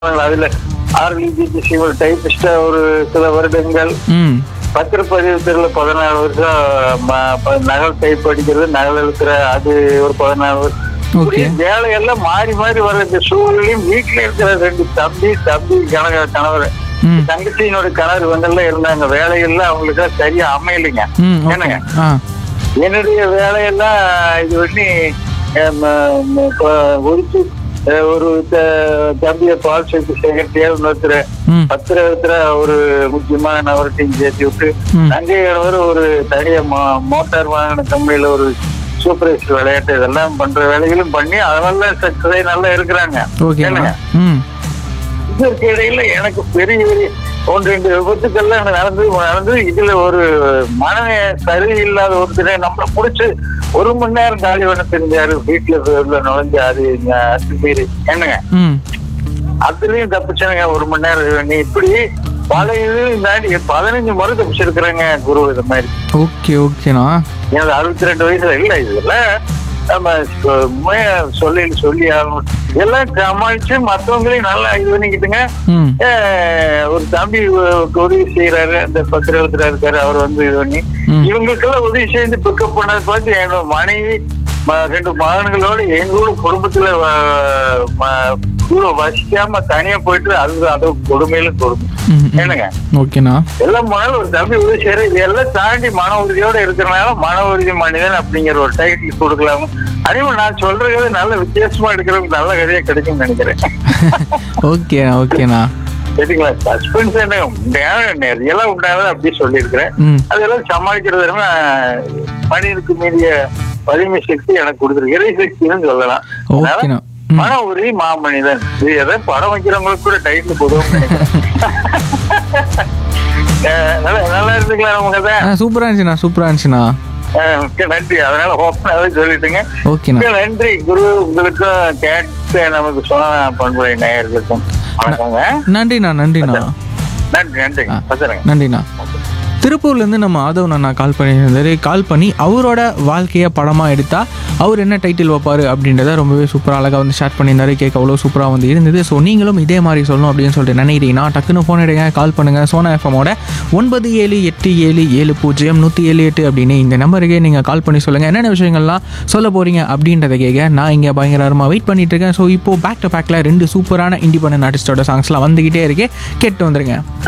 அதுல ஆர்விஜிசி ஒரு டைபிஸ்டா ஒரு சில வருடங்கள் ம் பத்திரப்பதிவுத்துல பதினாலு வருஷம் ம- ப- நகல் டைப் அடிக்கிறது நகல் எழுத்துற அது ஒரு பதினாலு வருஷம் ஓகே இப்படி வேலையெல்லாம் மாறி மாறி வர இந்த சூழ்நிலையும் வீட்டுல இருக்கிற ரெண்டு தம்பி தம்பி கணவர் கணவர் ம் தங்கச்சியினோட கணவர் இவங்கெல்லாம் இருந்தாங்க வேலையெல்லாம் அவங்களுக்கு சரியா அமையலைங்க ம் ஓகே என்னங்க ஆ என்னுடைய வேலையெல்லாம் இது பண்ணி அஹ், ம- ம- ப- ஒதுக்கி அஹ், ஒரு த- தம்பியை பால் சேர்த்து செக்ரட்டரியா இன்னொருத்தர் ம் பத்திரத்துல ஒரு முக்கியமான நபர்கிட்டையும் சேர்த்து விட்டு ம். தங்கையானவர் ஒரு தனிய மோ- மோட்டார் வாகன கம்பெனில ஒரு சூப்பர்வைசர் விளையாட்டு இதெல்லாம் பண்ற வேலைகளும் பண்ணி அதெல்லாம் சக்சஸாகி நல்லா இருக்கிறாங்க ஓகேண்ணா என்னங்க? ம் இதற்கு இடையில எனக்கு பெரிய பெரிய ஒன்று ரெண்டு விபத்துக்கள்லாம் எனக்கு நடந்து நடந்து இதுல ஒரு மன சரியில்லாத ஒருத்தரை நம்மள புடிச்சு ஒரு மணி நேரம் காலி பண்ண தெரிஞ்சாரு வீட்டுல உள்ள நுழைஞ்சாரு இங்க அத்துமீறி என்னங்க ம் அதுலயும் தப்பிச்சானுங்க ஒரு மணி நேரம் நீ இப்படி பல இதுலையும் தாண்டி பதினஞ்சு முறை தப்பிச்சிருக்கிறேங்க குரு இது மாதிரி ஓகே ஓகேண்ணா எனக்கு அறுபத்தி ரெண்டு வயசுல இல்ல இதுல நம்ம சொ- உண்மையா சொல்லி சொல்லி ஆகணும் எல்லாம் சமாளிச்சு மத்தவங்களையும் நல்லா இது பண்ணிக்கிட்டுங்க ம் ஏய், ஒரு தம்பி உ- உதவி செய்யறாரு அந்த பத்திரத்துல இருக்காரு அவர் வந்து இது பண்ணி ம். இவங்களுக்கெல்லாம் உதவி செய்து பிக்கப் பண்ணதை பார்த்து என்னோட மனைவி ம- ரெண்டு மகன்களோட எங்களோட குடும்பத்துல வ- ம- கூட வசிக்காம தனியா போயிட்டு அது அது கொடுமையிலும் கொடுமை ம், ம். என்னங்க ஓகேண்ணா எல்லாம் போனாலும் ஒரு தம்பி உதவி செய்யற இதெல்லாம் தாண்டி மன உறுதியோட இருக்கிறனால மன உறுதி மனிதன் அப்படிங்கிற ஒரு டைட்டில் கொடுக்கலாம் அதே மாதிரி நான் சொல்றது நல்ல வித்தியாசமா எடுக்கிறவங்க நல்ல கதையா கிடைக்கும்னு நினைக்கிறேன் ஓகேண்ணா ஓகேண்ணா சரிங்களா சஸ்பென்ஸ் என்ன உண்மையான நிறையெல்லாம் உண்டானது அப்படி சொல்லியிருக்கிறேன் ம் அதெல்லாம் சமாளிக்கிறது வரைக்கும் மனிதனுக்கு மீறிய வலிமை சக்தி எனக்கு கொடுத்துருக்கு இறை சக்தின்னு சொல்லலாம் அதனால ஓகேண்ணா ம் மன உறுதி மாமனிதன் இது எதை படம் வைக்கிறவங்களுக்கு கூட டைட்டில் பொதுவும் நல்லா நல்லா இருந்துக்கலாம் நம்ம கதை ஆ சூப்பராக இருந்துச்சுண்ணா சூப்பராக இருந்துச்சுண்ணா அஹ் மிக்க நன்றி அதனால ஓப்பனாவே சொல்லிட்டுங்க ஓகேண்ணா மிக்க நன்றி குரு உங்களுக்கும் கேட்டு நமக்கு சொன்ன பண்புரை நேயர்களுக்கும் வணக்கங்க நன்றிண்ணா நன்றிண்ணா நன்றி நன்றி வச்சுருங்க நன்றிண்ணா திருப்பூர்லேருந்து நம்ம ஆதவன் அண்ணா கால் பண்ணியிருந்தாரு கால் பண்ணி அவரோட வாழ்க்கையை படமாக எடுத்தா அவர் என்ன டைட்டில் வைப்பார் அப்படின்றத ரொம்பவே சூப்பராக அழகாக வந்து ஷேர் பண்ணியிருந்தாரு கேட்க அவ்வளோ சூப்பராக வந்து இருந்தது ஸோ நீங்களும் இதே மாதிரி சொல்லணும் அப்படின்னு சொல்லிட்டு நினைக்கிறீங்கன்னா டக்குன்னு ஃபோன் எடுங்க கால் பண்ணுங்கள் சோனா எஃப்எம்மோட ஒன்பது ஏழு எட்டு ஏழு ஏழு பூஜ்ஜியம் நூற்றி ஏழு எட்டு அப்படின்னு இந்த நம்பருக்கு நீங்கள் கால் பண்ணி சொல்லுங்கள் என்னென்ன விஷயங்கள்லாம் சொல்ல போகிறீங்க அப்படின்றத கேட்க நான் இங்கே பயங்கரமாக வெயிட் பண்ணிட்டு இருக்கேன் ஸோ இப்போ பேக் டு பேக்கில் ரெண்டு சூப்பரான இண்டிபெண்டன்ட் ஆர்டிஸ்டோட சாங்ஸ்லாம் வந்துக்கிட்டே இருக்கு கேட்டு வந்துருங்க